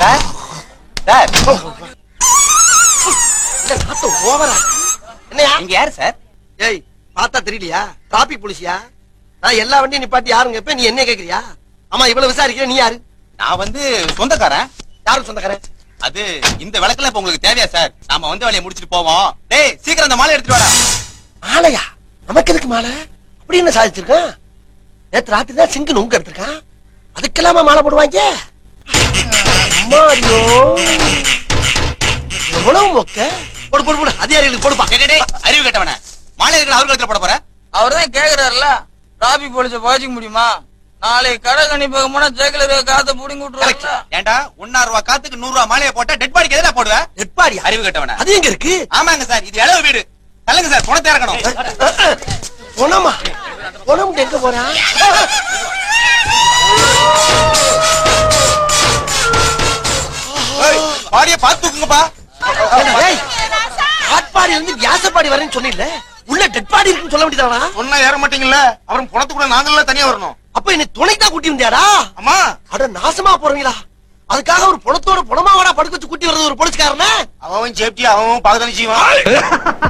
sir sir இந்த நாத்தம் ஓவரா என்னையா நீங்க யாரு சார் ஏய் பார்த்தா தெரியலையா டிராபிக் போலீஸியா நான் எல்லா வண்டியும் நிப்பாட்டி யாருங்க இப்ப நீ என்ன கேக்குறியா ஆமா இவ்வளவு விசாரிக்கிற நீ யாரு நான் வந்து சொந்தக்காரன் யாரும் சொந்தக்காரன் அது இந்த விளக்கெல்லாம் இப்ப உங்களுக்கு தேவையா சார் நாம வந்து வேலையை முடிச்சிட்டு போவோம் டேய் சீக்கிரம் அந்த மாலை எடுத்துட்டு வாடா மாலையா நமக்கு எதுக்கு மாலை அப்படி என்ன சாதிச்சிருக்கான் நேத்து ராத்திரி தான் சிங்கு நுங்க எடுத்திருக்கான் அதுக்கெல்லாமா மாலை போடுவாங்க அம்மாடியோ எவ்வளவு மொக்க போடு போடு போடு அதிகாரிகளுக்கு போடுப்பா டேய், டேய், டேய், அறிவு கட்டவன மாலை இருக்கிற அவர் கழுத்துல போட போற அவர் தான் கேக்குறாருல டிராபிக் போலீஸ பாய்ச்சிக்க முடியுமா நாளைக்கு கடை கணிப்பாக போனா ஜெகல இருக்க காத்த புடிங்கி விட்டுருவாங்க ஏன்டா ஒன்னா ரூபா காத்துக்கு நூறு ரூபா மாலையை போட்டா டெட் பாடிக்கு எதிரா போடுவ நெட்பாடியா அறிவு கட்டவன அது எங்க இருக்கு ஆமாங்க சார் இது இளவு வீடு தள்ளுங்க சார் பணத்தை இறக்கணும் பொணமா பொணம் எங்க போறான் பாடிய பார்த்து தூக்குங்கப்பா ஆட்பாடி இருந்து வியாசப்பாடி வரேன்னு சொன்னில்ல உள்ள டெட் பாடி இருக்குன்னு சொல்ல வேண்டியதானா சொன்னா ஏற மாட்டீங்கல்ல அப்புறம் பணத்துக்குள்ள நாங்கெல்லாம் தனியா வரணும் அப்ப என்னை துணைக்கு தான் கூட்டி வந்தியாடா அம்மா அட நாசமா போறீங்களா அதுக்காக ஒரு பணத்தோட பணமாவாடா படுக்க வச்சு கூட்டி வர்றது ஒரு போலீஸ்காரன அவன் சேஃப்டி அவன் பாதுகாப்பு செய்வான்